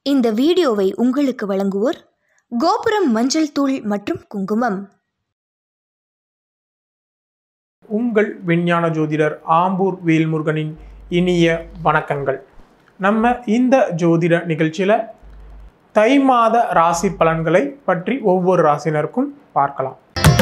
இந்த வீடியோவை உங்களுக்கு வழங்குவோர் கோபுரம் மஞ்சள் தூள் மற்றும் குங்குமம் உங்கள் விஞ்ஞான ஜோதிடர் ஆம்பூர் வேல்முருகனின் இனிய வணக்கங்கள் நம்ம இந்த ஜோதிட நிகழ்ச்சியில் தை மாத ராசி பலன்களை பற்றி ஒவ்வொரு ராசினருக்கும் பார்க்கலாம்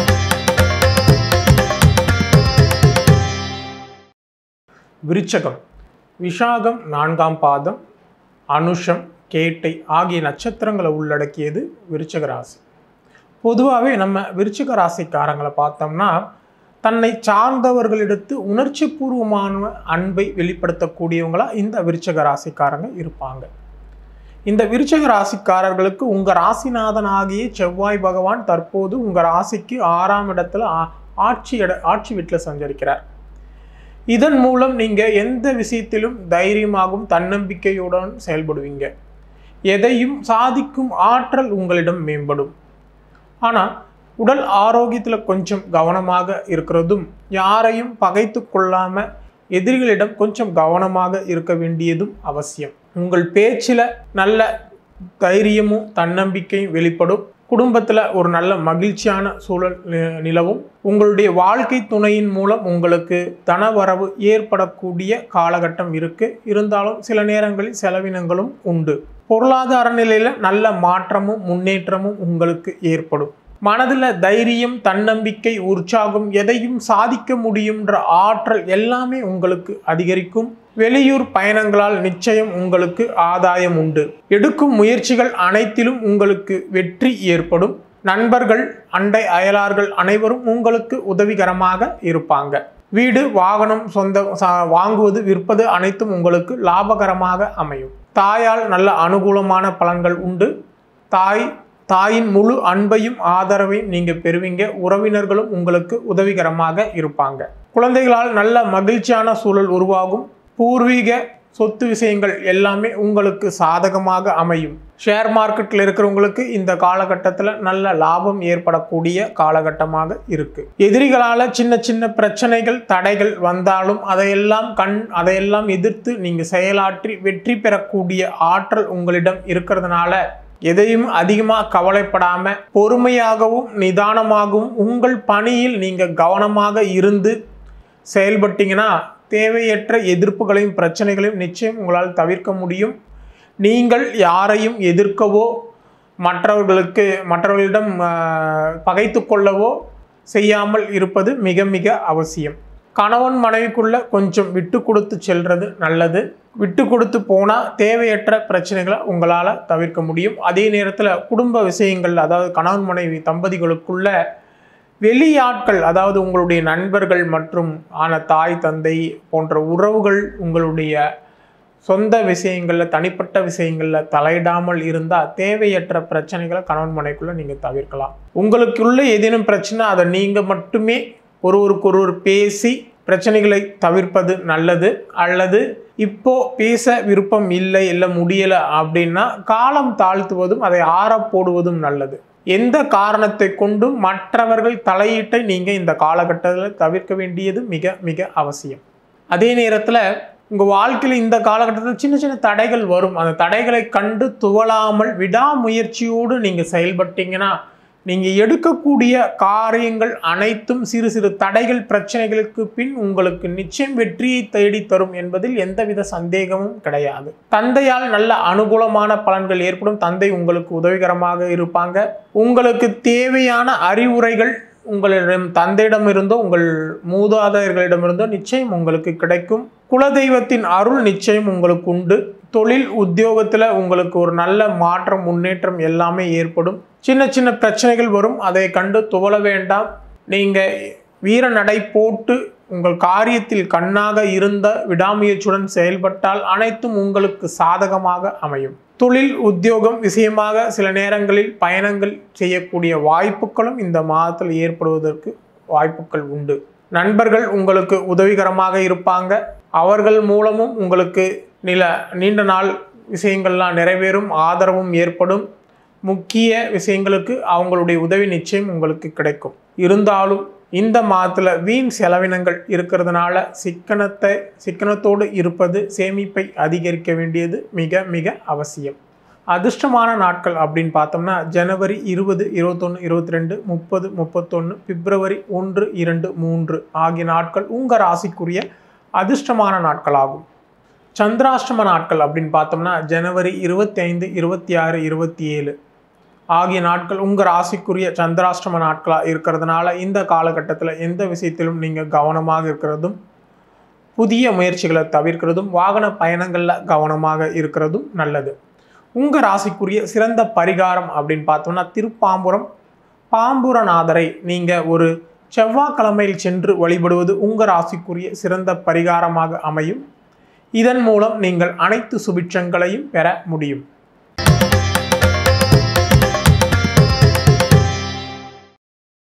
விருச்சகம் விஷாகம் நான்காம் பாதம் அனுஷம் கேட்டை ஆகிய நட்சத்திரங்களை உள்ளடக்கியது விருச்சக ராசி பொதுவாகவே நம்ம விருச்சிக ராசிக்காரங்களை பார்த்தோம்னா தன்னை சார்ந்தவர்களிடத்து உணர்ச்சி பூர்வமான அன்பை வெளிப்படுத்தக்கூடியவங்களா இந்த விருச்சக ராசிக்காரங்க இருப்பாங்க இந்த விருச்சக ராசிக்காரர்களுக்கு உங்கள் ராசிநாதனாகிய செவ்வாய் பகவான் தற்போது உங்கள் ராசிக்கு ஆறாம் இடத்துல ஆ- ஆட்சி இட ஆட்சி வீட்டில் சஞ்சரிக்கிறார் இதன் மூலம் நீங்கள் எந்த விஷயத்திலும் தைரியமாகவும் தன்னம்பிக்கையுடன் செயல்படுவீங்க எதையும் சாதிக்கும் ஆற்றல் உங்களிடம் மேம்படும் ஆனால் உடல் ஆரோக்கியத்தில் கொஞ்சம் கவனமாக இருக்கிறதும் யாரையும் பகைத்து கொள்ளாமல் எதிரிகளிடம் கொஞ்சம் கவனமாக இருக்க வேண்டியதும் அவசியம் உங்கள் பேச்சில் நல்ல தைரியமும் தன்னம்பிக்கையும் வெளிப்படும் குடும்பத்தில் ஒரு நல்ல மகிழ்ச்சியான சூழல் நி- நிலவும் உங்களுடைய வாழ்க்கை துணையின் மூலம் உங்களுக்கு தனவரவு ஏற்படக்கூடிய காலகட்டம் இருக்கு இருந்தாலும் சில நேரங்களில் செலவினங்களும் உண்டு பொருளாதார நிலையில் நல்ல மாற்றமும் முன்னேற்றமும் உங்களுக்கு ஏற்படும் மனதில் தைரியம் தன்னம்பிக்கை உற்சாகம் எதையும் சாதிக்க முடியுன்ற ஆற்றல் எல்லாமே உங்களுக்கு அதிகரிக்கும் வெளியூர் பயணங்களால் நிச்சயம் உங்களுக்கு ஆதாயம் உண்டு எடுக்கும் முயற்சிகள் அனைத்திலும் உங்களுக்கு வெற்றி ஏற்படும் நண்பர்கள் அண்டை அயலார்கள் அனைவரும் உங்களுக்கு உதவிகரமாக இருப்பாங்க வீடு வாகனம் சொந்த ச- வாங்குவது விற்பது அனைத்தும் உங்களுக்கு லாபகரமாக அமையும் தாயால் நல்ல அனுகூலமான பலன்கள் உண்டு தாய் தாயின் முழு அன்பையும் ஆதரவையும் நீங்கள் பெறுவீங்க உறவினர்களும் உங்களுக்கு உதவிகரமாக இருப்பாங்க குழந்தைகளால் நல்ல மகிழ்ச்சியான சூழல் உருவாகும் பூர்வீக சொத்து விஷயங்கள் எல்லாமே உங்களுக்கு சாதகமாக அமையும் ஷேர் மார்க்கெட்டில் இருக்கிறவங்களுக்கு இந்த காலகட்டத்தில் நல்ல லாபம் ஏற்படக்கூடிய காலகட்டமாக இருக்கு எதிரிகளால் சின்ன சின்ன பிரச்சனைகள் தடைகள் வந்தாலும் அதையெல்லாம் கண் அதையெல்லாம் எதிர்த்து நீங்கள் செயலாற்றி வெற்றி பெறக்கூடிய ஆற்றல் உங்களிடம் இருக்கிறதுனால எதையும் அதிகமாக கவலைப்படாமல் பொறுமையாகவும் நிதானமாகவும் உங்கள் பணியில் நீங்கள் கவனமாக இருந்து செயல்பட்டீங்கன்னா தேவையற்ற எதிர்ப்புகளையும் பிரச்சனைகளையும் நிச்சயம் உங்களால் தவிர்க்க முடியும் நீங்கள் யாரையும் எதிர்க்கவோ மற்றவர்களுக்கு மற்றவர்களிடம் ஆஹ், பகைத்து கொள்ளவோ செய்யாமல் இருப்பது மிக மிக அவசியம் கணவன் மனைவிக்குள்ள கொஞ்சம் விட்டு கொடுத்து செல்றது நல்லது விட்டு கொடுத்து போனால் தேவையற்ற பிரச்சனைகளை உங்களால் தவிர்க்க முடியும் அதே நேரத்தில் குடும்ப விஷயங்கள் அதாவது கணவன் மனைவி தம்பதிகளுக்குள்ள வெளியாட்கள் அதாவது உங்களுடைய நண்பர்கள் மற்றும் ஆன தாய் தந்தை போன்ற உறவுகள் உங்களுடைய சொந்த விஷயங்களில் தனிப்பட்ட விஷயங்களில் தலையிடாமல் இருந்தால் தேவையற்ற பிரச்சனைகளை கணவன் மனைக்குள்ளே நீங்கள் தவிர்க்கலாம் உங்களுக்குள்ள ஏதேனும் பிரச்சனை அதை நீங்கள் மட்டுமே ஒருவருக்கொருவர் பேசி பிரச்சனைகளை தவிர்ப்பது நல்லது அல்லது இப்போ பேச விருப்பம் இல்லை இல்லை முடியலை அப்படின்னா காலம் தாழ்த்துவதும் அதை ஆறப் போடுவதும் நல்லது எந்த காரணத்தை கொண்டும் மற்றவர்கள் தலையீட்டை நீங்கள் இந்த காலகட்டத்தில் தவிர்க்க வேண்டியது மிக மிக அவசியம் அதே நேரத்தில் உங்கள் வாழ்க்கையில் இந்த காலகட்டத்தில் சின்ன சின்ன தடைகள் வரும் அந்த தடைகளை கண்டு துவளாமல் விடாமுயற்சியோடு நீங்கள் செயல்பட்டீங்கன்னா நீங்கள் எடுக்கக்கூடிய காரியங்கள் அனைத்தும் சிறு சிறு தடைகள் பிரச்சனைகளுக்கு பின் உங்களுக்கு நிச்சயம் வெற்றியை தேடி தரும் என்பதில் எந்தவித சந்தேகமும் கிடையாது தந்தையால் நல்ல அனுகூலமான பலன்கள் ஏற்படும் தந்தை உங்களுக்கு உதவிகரமாக இருப்பாங்க உங்களுக்கு தேவையான அறிவுரைகள் உங்களிடம் தந்தையிடமிருந்தோ உங்கள் மூதாதையர்களிடமிருந்தோ நிச்சயம் உங்களுக்கு கிடைக்கும் குலதெய்வத்தின் அருள் நிச்சயம் உங்களுக்கு உண்டு தொழில் உத்தியோகத்தில் உங்களுக்கு ஒரு நல்ல மாற்றம் முன்னேற்றம் எல்லாமே ஏற்படும் சின்ன சின்ன பிரச்சனைகள் வரும் அதை கண்டு துவள வேண்டாம் நீங்கள் வீர நடை போட்டு உங்கள் காரியத்தில் கண்ணாக இருந்த விடாமுயற்சியுடன் செயல்பட்டால் அனைத்தும் உங்களுக்கு சாதகமாக அமையும் தொழில் உத்தியோகம் விஷயமாக சில நேரங்களில் பயணங்கள் செய்யக்கூடிய வாய்ப்புகளும் இந்த மாதத்தில் ஏற்படுவதற்கு வாய்ப்புகள் உண்டு நண்பர்கள் உங்களுக்கு உதவிகரமாக இருப்பாங்க அவர்கள் மூலமும் உங்களுக்கு நில நீண்ட நாள் விஷயங்கள்லாம் நிறைவேறும் ஆதரவும் ஏற்படும் முக்கிய விஷயங்களுக்கு அவங்களுடைய உதவி நிச்சயம் உங்களுக்கு கிடைக்கும் இருந்தாலும் இந்த மாதத்தில் வீண் செலவினங்கள் இருக்கிறதுனால சிக்கனத்தை சிக்கனத்தோடு இருப்பது சேமிப்பை அதிகரிக்க வேண்டியது மிக மிக அவசியம் அதிர்ஷ்டமான நாட்கள் அப்படின்னு பார்த்தோம்னா ஜனவரி இருபது இருபத்தொன்று இருபத்தி ரெண்டு முப்பது முப்பத்தொன்று பிப்ரவரி ஒன்று இரண்டு மூன்று ஆகிய நாட்கள் உங்கள் ராசிக்குரிய அதிர்ஷ்டமான நாட்களாகும் சந்திராஷ்டம நாட்கள் அப்படின்னு பார்த்தோம்னா ஜனவரி இருபத்தி ஐந்து இருபத்தி ஆறு இருபத்தி ஏழு ஆகிய நாட்கள் உங்கள் ராசிக்குரிய சந்திராஷ்டம நாட்களாக இருக்கிறதுனால இந்த காலகட்டத்தில் எந்த விஷயத்திலும் நீங்கள் கவனமாக இருக்கிறதும் புதிய முயற்சிகளை தவிர்க்கிறதும் வாகன பயணங்களில் கவனமாக இருக்கிறதும் நல்லது உங்கள் ராசிக்குரிய சிறந்த பரிகாரம் அப்படின்னு பார்த்தோம்னா திருப்பாம்புரம் பாம்புரநாதரை நீங்கள் ஒரு செவ்வாய்க்கிழமையில் சென்று வழிபடுவது உங்கள் ராசிக்குரிய சிறந்த பரிகாரமாக அமையும் இதன் மூலம் நீங்கள் அனைத்து சுபிட்சங்களையும் பெற முடியும்